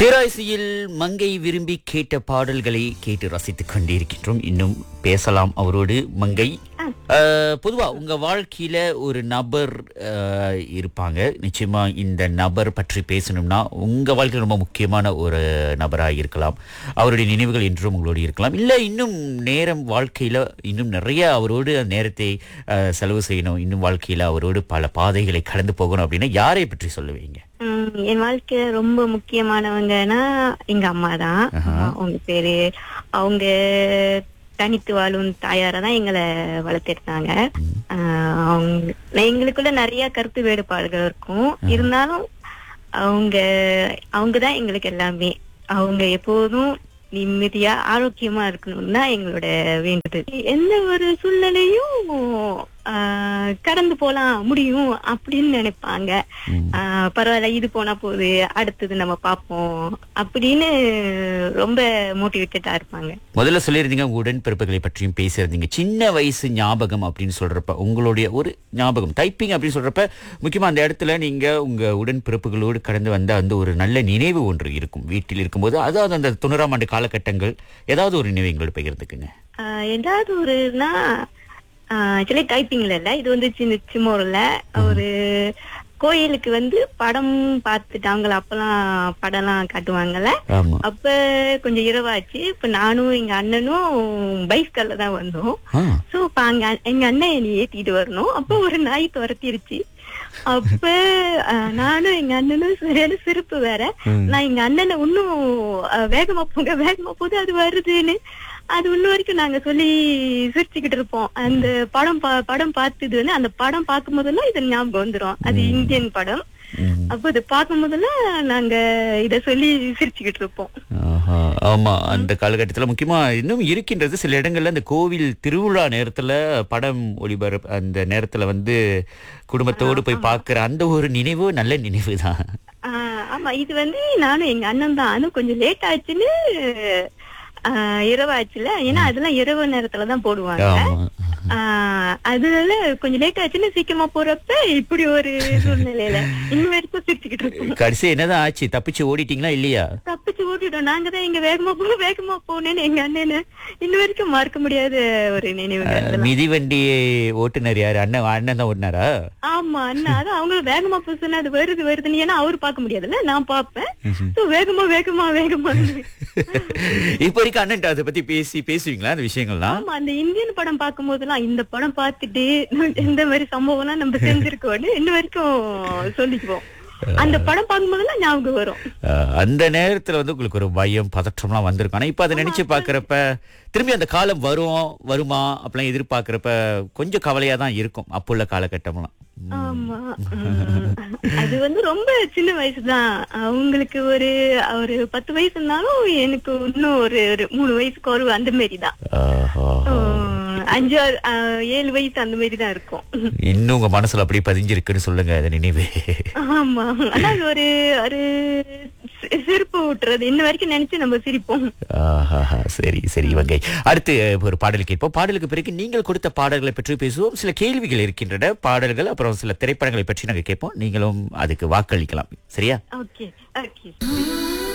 பேராசியில் மங்கை விரும்பி கேட்ட பாடல்களை கேட்டு ரசித்துக் கொண்டிருக்கின்றோம் இன்னும் பேசலாம் அவரோடு மங்கை அஹ், பொதுவா உங்க வாழ்க்கையில ஒரு நபர் அஹ், இருப்பாங்க நிச்சயமா இந்த நபர் பற்றி பேசணும்னா உங்க வாழ்க்கையில் ரொம்ப முக்கியமான ஒரு நபராக இருக்கலாம் அவருடைய நினைவுகள் என்றும் உங்களோடு இருக்கலாம் இல்ல இன்னும் நேரம் வாழ்க்கையில இன்னும் நிறைய அவரோடு நேரத்தை அஹ், செலவு செய்யணும் இன்னும் வாழ்க்கையில அவரோடு பல பாதைகளை கடந்து போகணும் அப்படின்னா யாரை பற்றி சொல்லுவீங்க உம் என் வாழ்க்கையில ரொம்ப முக்கியமானவங்கன்னா எங்க அம்மா தான் அவங்க பேரு அவங்க தனித்து வாழும் தாயார தான் எங்களை வளர்த்திருந்தாங்க ஆஹ் அவங்க எங்களுக்குள்ள நிறைய கருத்து வேறுபாடுகள் இருக்கும் இருந்தாலும் அவங்க அவங்கதான் எங்களுக்கு எல்லாமே அவங்க எப்போதும் நிம்மதியா ஆரோக்கியமா இருக்கணும்னு தான் எங்களோட வேண்டுதல் எந்த ஒரு சூழ்நிலையும் ஆஹ் கடந்து போலாம் முடியும் அப்படின்னு நினைப்பாங்க ஆஹ் பரவாயில்ல இது போனா போகுது அடுத்தது நம்ம பார்ப்போம் அப்படின்னு ரொம்ப மோட்டிவேட்டடா இருப்பாங்க முதல்ல சொல்லியிருந்தீங்க உங்க உடன்பிறப்புகளை பற்றியும் பேசியிருந்தீங்க சின்ன வயசு ஞாபகம் அப்படின்னு சொல்றப்ப உங்களுடைய ஒரு ஞாபகம் டைப்பிங் அப்படின்னு சொல்றப்ப முக்கியமா அந்த இடத்துல நீங்க உங்க உடன்பிறப்புகளோடு கடந்து வந்த அந்த ஒரு நல்ல நினைவு ஒன்று இருக்கும் வீட்டில் இருக்கும்போது அதாவது அந்த தொண்ணூறாம் ஆண்டு காலகட்டங்கள் ஏதாவது ஒரு நினைவு எங்களோட பகிர்ந்துக்குங்க ஆஹ் ஏதாவது ஒருனா ஆக்சுவலி டைப்பிங்ல இல்ல இது வந்து சின்ன சிம்மோர்ல ஒரு கோயிலுக்கு வந்து படம் பார்த்துட்டாங்களா அப்பெல்லாம் படம்லாம் காட்டுவாங்கல்ல ஆமா அப்ப கொஞ்சம் இரவாச்சு இப்ப நானும் எங்க அண்ணனும் பைஸ்கல்ல தான் வந்தோம் ஆ, சோ இப்ப அங்க எங்க அண்ணன் என்னை ஏத்திட்டு வரணும் அப்ப ஒரு நாய் துரத்திருச்சு அப்ப அஹ், நானும் எங்க அண்ணனும் சரியான சிரிப்பு வேற நான் எங்க அண்ணனை இன்னும் அஹ், வேகமா போங்க வேகமா போது அது வருதுன்னு அது இன்ன வரைக்கும் நாங்க சொல்லி சிரிச்சுக்கிட்டு இருப்போம் அந்த படம் பா- படம் பார்த்தது வந்து அந்த படம் பார்க்கும் போதெல்லாம் இது ஞாபகம் வந்துரும் அது இந்தியன் படம் ம். அப்ப இது பார்க்கும் போதெல்லாம் நாங்க இத சொல்லி சிரிச்சுக்கிட்டு இருப்போம் ஆஹா. ஆமா அந்த காலகட்டத்துல முக்கியமா இன்னும் இருக்கின்றது சில இடங்கள்ல அந்த கோவில் திருவிழா நேரத்துல படம் ஒளிபரப்பு அந்த நேரத்துல வந்து குடும்பத்தோடு போய் பார்க்கிற அந்த ஒரு நினைவு நல்ல நினைவு தான் ஆஹ் ஆமா இது வந்து நானும் எங்க அண்ணன் தான் ஆனா கொஞ்சம் லேட் ஆச்சுன்னு ஆஹ் இரவாச்சுல ஏன்னா அதெல்லாம் இரவு நேரத்துல தான் போடுவாங்க ஆமா ஆஹ் அதனால கொஞ்சம் லேட் ஆச்சுன்னு சீக்கிரமா போறப்ப இப்படி ஒரு சூழ்நிலையில இன்னும் வரைக்கும் சிரிச்சுக்கிட்டு இருக்கோம் கடைசி என்னதான் ஆச்சு தப்பிச்சு ஓடிட்டீங்களா இல்லையா தப்பிச்சு ஓடிட்டோம் நாங்க தான் இங்க வேகமா போ வேகமா போனேன்னு எங்க அண்ணனு இன்னும் வரைக்கும் மறக்க முடியாத ஒரு நினைவுகள் அதெல்லாம். மிதிவண்டி ஓட்டுனர் யாரு அண்ணன் அண்ணன் தான் ஓட்டுனாரா ஆமா அண்ணா அதான் அவங்க வேகமா போக சொன்னா அது வருது வருதுன்னு ஏன்னா அவரு பார்க்க முடியாதுல்ல நான் பாப்பேன் So, வேகமா வேகமா வேகமா இப்ப வரைக்கும் அண்ணன் அதை பத்தி பேசி பேசுவீங்களா அந்த விஷயங்கள்லாம் ஆமா அந்த இந்தியன் படம் பார்க்கும் போதெல்லாம் இந்த படம் பார்த்துட்டு இந்த மாதிரி சம்பவம் எல்லாம் நம்ம செஞ்சிருக்கோம்னு இன்ன வரைக்கும் சொல்லிக்குவோம் அந்த படம் பார்க்கும் போதெல்லாம் ஞாபகம் வரும் அஹ், அந்த நேரத்துல வந்து உங்களுக்கு ஒரு பயம் பதற்றம்லாம் வந்திருக்கும் ஆனா இப்ப அதை நினைச்சு பாக்குறப்ப திரும்பி அந்த காலம் வரும் வருமா அப்படிலாம் எதிர்பார்க்கறப்ப கொஞ்சம் கவலையா தான் இருக்கும் அப்போ உள்ள காலகட்டம்லாம் ஆமா உம். அது வந்து ரொம்ப சின்ன வயசுதான் அவங்களுக்கு ஒரு ஒரு பத்து வயசு இருந்தாலும் எனக்கு இன்னும் ஒரு ஒரு மூணு வயசுக்கு ஒரு அந்த மாதிரி தான் ஆஹா. உம், அஞ்சு ஆறு, ஆஹ், ஏழு வயசு அந்த மாதிரி தான் இருக்கும் இன்னும் உங்க மனசுல அப்படியே பதிஞ்சிருக்குன்னு சொல்லுங்க அந்த நினைவு ஆமா ஆனா அது ஒரு ஒரு சி- சிரிப்பு ஊட்டுறது இன்ன வரைக்கும் நினைச்சு நம்ம சிரிப்போம் ஆஹாஹா. சரி சரி வங்கை அடுத்து அஹ், ஒரு பாடல் கேட்போம் பாடலுக்கு பிறகு நீங்கள் கொடுத்த பாடல்களை பற்றி பேசுவோம் சில கேள்விகள் இருக்கின்றன பாடல்கள் அப்புறம் சில திரைப்படங்களை பற்றி நாங்க கேட்போம் நீங்களும் அதுக்கு வாக்களிக்கலாம் சரியா ஓகே ஓகே